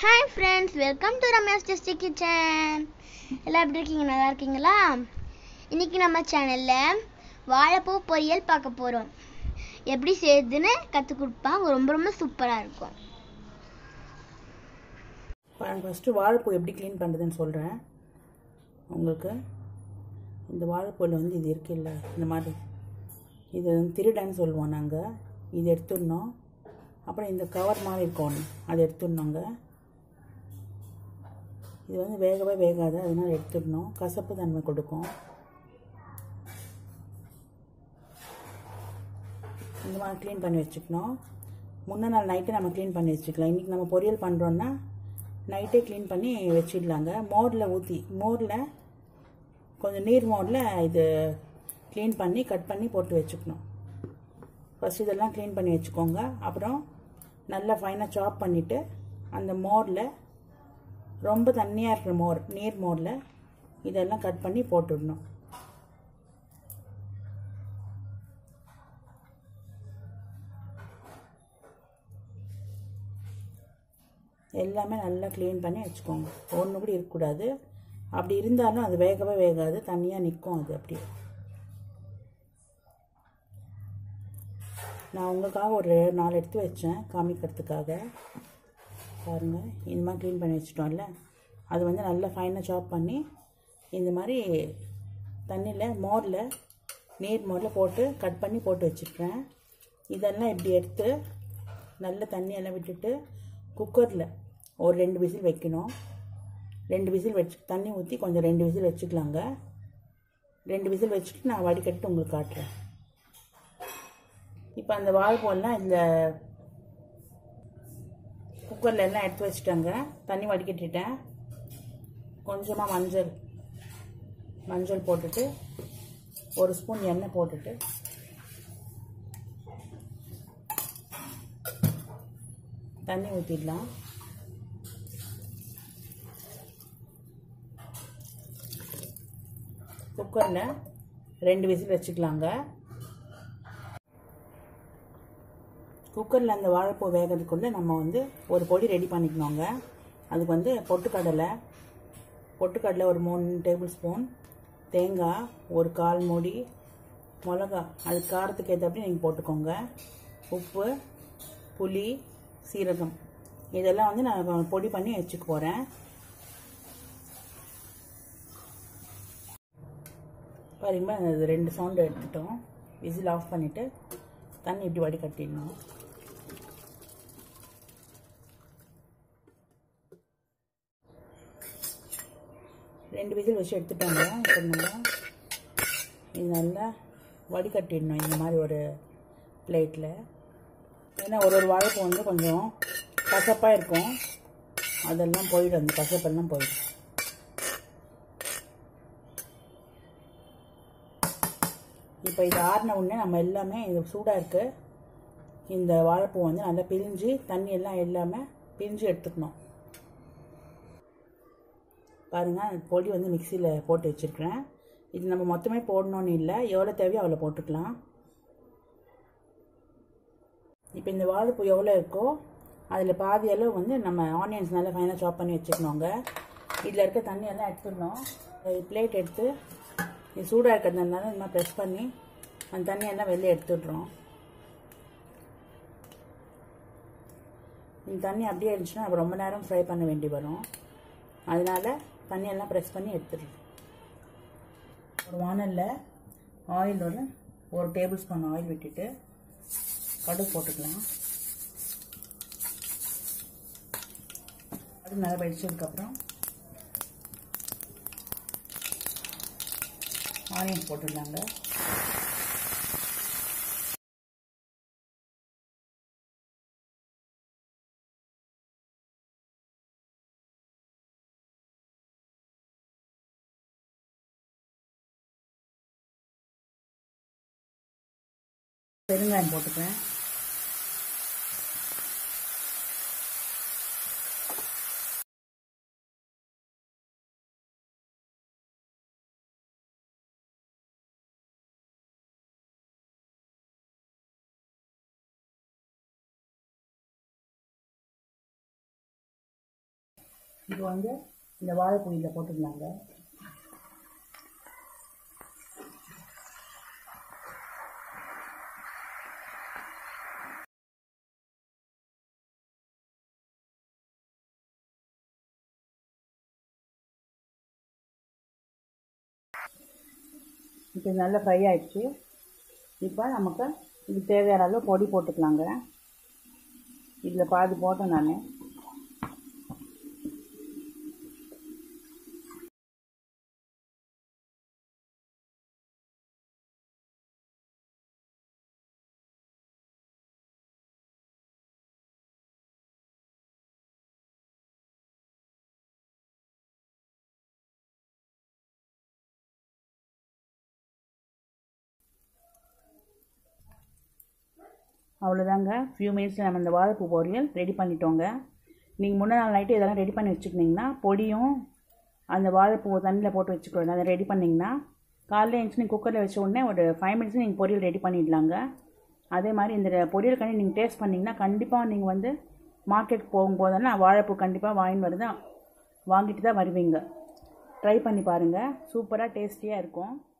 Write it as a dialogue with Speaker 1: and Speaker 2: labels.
Speaker 1: hi friends welcome to Ramesh tasty kitchen எல்லாம் எப்படி இருக்கீங்க நல்லா இருக்கீங்களா இன்னைக்கு நம்ம சேனலில் வாழைப்பூ பொரியல் பார்க்க போகிறோம் எப்படி செய்யுதுன்னு கற்றுக் கொடுப்பாங்க ரொம்ப ரொம்ப சூப்பராக இருக்கும்
Speaker 2: ஃபஸ்ட்டு வாழைப்பூ எப்படி க்ளீன் பண்ணுறதுன்னு சொல்கிறேன் உங்களுக்கு இந்த வாழைப்பூவில் வந்து இது இருக்குல்ல இந்த மாதிரி இது வந்து திருடன்னு சொல்லுவோம் நாங்கள் இது எடுத்துடணும் அப்புறம் இந்த கவர் மாதிரி இருக்கும் ஒன்று அதை எடுத்துடணுங்க இது வந்து வேகவே வேகாது அதனால் எடுத்துடணும் கசப்பு தன்மை கொடுக்கும் இந்த மாதிரி க்ளீன் பண்ணி வச்சுக்கணும் முன்ன நாள் நைட்டே நம்ம க்ளீன் பண்ணி வச்சுக்கலாம் இன்றைக்கி நம்ம பொரியல் பண்ணுறோன்னா நைட்டே க்ளீன் பண்ணி வச்சிடலாங்க மோரில் ஊற்றி மோரில் கொஞ்சம் நீர் மோரில் இது க்ளீன் பண்ணி கட் பண்ணி போட்டு வச்சுக்கணும் ஃபஸ்ட் இதெல்லாம் க்ளீன் பண்ணி வச்சுக்கோங்க அப்புறம் நல்லா ஃபைனாக சாப் பண்ணிவிட்டு அந்த மோரில் ரொம்ப தண்ணியாக இருக்கிற மோர் நீர் மோரில் இதெல்லாம் கட் பண்ணி போட்டுடணும் எல்லாமே நல்லா க்ளீன் பண்ணி வச்சுக்கோங்க ஒன்று கூட இருக்கக்கூடாது அப்படி இருந்தாலும் அது வேகவே வேகாது தனியாக நிற்கும் அது அப்படியே நான் உங்களுக்காக ஒரு நாலு எடுத்து வச்சேன் காமிக்கிறதுக்காக பாருங்கள் இந்த மாதிரி க்ளீன் பண்ணி வச்சிட்டோம்ல அது வந்து நல்லா ஃபைனாக சாப் பண்ணி இந்த மாதிரி தண்ணியில் மோரில் நீர் மோரில் போட்டு கட் பண்ணி போட்டு வச்சுருக்கேன் இதெல்லாம் இப்படி எடுத்து நல்ல தண்ணியெல்லாம் விட்டுட்டு குக்கரில் ஒரு ரெண்டு விசில் வைக்கணும் ரெண்டு விசில் வச்சு தண்ணி ஊற்றி கொஞ்சம் ரெண்டு விசில் வச்சுக்கலாங்க ரெண்டு விசில் வச்சுட்டு நான் வடிகட்டு உங்களுக்கு காட்டுறேன் இப்போ அந்த வாழைப்பூலாம் இந்த குக்கரில் எல்லாம் எடுத்து வச்சுட்டேங்க தண்ணி வடிகட்டிட்டேன் கொஞ்சமாக மஞ்சள் மஞ்சள் போட்டுட்டு ஒரு ஸ்பூன் எண்ணெய் போட்டுட்டு தண்ணி ஊற்றிடலாம் குக்கரில் ரெண்டு விசில் வச்சுக்கலாங்க குக்கரில் அந்த வாழைப்பூ வேகிறதுக்குள்ளே நம்ம வந்து ஒரு பொடி ரெடி பண்ணிக்கணுங்க அதுக்கு வந்து பொட்டுக்கடலை பொட்டுக்கடலை ஒரு மூணு டேபிள் ஸ்பூன் தேங்காய் ஒரு கால் மூடி மிளகா அது காரத்துக்கு ஏற்றபடி நீங்கள் போட்டுக்கோங்க உப்பு புளி சீரகம் இதெல்லாம் வந்து நான் பொடி பண்ணி வச்சுக்க போகிறேன் பாருங்க அது ரெண்டு சவுண்டு எடுத்துட்டோம் விசில் ஆஃப் பண்ணிவிட்டு தண்ணி இப்படி வடிகட்டிடணும் ரெண்டு விசில் வச்சு எடுத்துட்டோங்க இப்போ நம்ம இது நல்லா வடிகட்டிடணும் இந்த மாதிரி ஒரு பிளேட்டில் ஏன்னா ஒரு ஒரு வாழைப்பூ வந்து கொஞ்சம் கசப்பாக இருக்கும் அதெல்லாம் போயிடும் அந்த கசப்பெல்லாம் போயிடும் இப்போ இது ஆறின உடனே நம்ம எல்லாமே இது சூடாக இருக்குது இந்த வாழைப்பூ வந்து நல்லா பிரிஞ்சு தண்ணி எல்லாம் இல்லாமல் பிரிஞ்சு எடுத்துக்கணும் பாருங்கள் பொடி வந்து மிக்சியில் போட்டு வச்சுருக்கிறேன் இது நம்ம மொத்தமே போடணும்னு இல்லை எவ்வளோ தேவையோ அவ்வளோ போட்டுக்கலாம் இப்போ இந்த வாழைப்பூ எவ்வளோ இருக்கோ அதில் பாதி அளவு வந்து நம்ம ஆனியன்ஸ் நல்லா ஃபைனாக சாப் பண்ணி வச்சுக்கணுங்க இதில் இருக்க தண்ணியெல்லாம் எடுத்துடணும் பிளேட் எடுத்து இது சூடாக இருக்கிறதுனால இந்த மாதிரி ப்ரெஸ் பண்ணி அந்த தண்ணியெல்லாம் வெளியே எடுத்துடுறோம் இந்த தண்ணி அப்படியே இருந்துச்சுன்னா நம்ம ரொம்ப நேரம் ஃப்ரை பண்ண வேண்டி வரும் அதனால் தண்ணியெல்லாம் ப்ரெஸ் பண்ணி எடுத்துடுறோம் ஒரு வானலில் ஆயில் ஒரு ஒரு டேபிள் ஸ்பூன் ஆயில் விட்டுட்டு கடுகு போட்டுக்கலாம் அது நல்லா வெடிச்சதுக்கப்புறம் ஆனியன் போட்டுடலாங்க பெருங்காயம் போட்டுக்கிறேன் இது வந்து இந்த வாழைப்பூ இதில் போட்டுக்கலாங்க இப்போ இது நல்லா ஃப்ரை ஆயிடுச்சு இப்போ நமக்கு இது தேவையான அளவு பொடி போட்டுக்கலாங்க இதில் பாதி போட்டேன் நான் அவ்வளோதாங்க ஃபியூ மினிட்ஸில் நம்ம இந்த வாழைப்பூ பொரியல் ரெடி பண்ணிட்டோங்க நீங்கள் முன்னே நாள் நைட்டு இதெல்லாம் ரெடி பண்ணி வச்சுக்கிட்டிங்கன்னா பொடியும் அந்த வாழைப்பூ தண்ணியில் போட்டு வச்சுக்கணும் அதை ரெடி பண்ணிங்கன்னா காலையில் எழுந்துச்சு நீங்கள் குக்கரில் வச்ச உடனே ஒரு ஃபைவ் மினிட்ஸ் நீங்கள் பொரியல் ரெடி பண்ணிடலாங்க அதே மாதிரி இந்த பொரியல் கண்டி நீங்கள் டேஸ்ட் பண்ணிங்கன்னா கண்டிப்பாக நீங்கள் வந்து மார்க்கெட் போகும்போதெல்லாம் வாழைப்பூ கண்டிப்பாக வாங்கின்னு வருது வாங்கிட்டு தான் வருவீங்க ட்ரை பண்ணி பாருங்கள் சூப்பராக டேஸ்டியாக இருக்கும்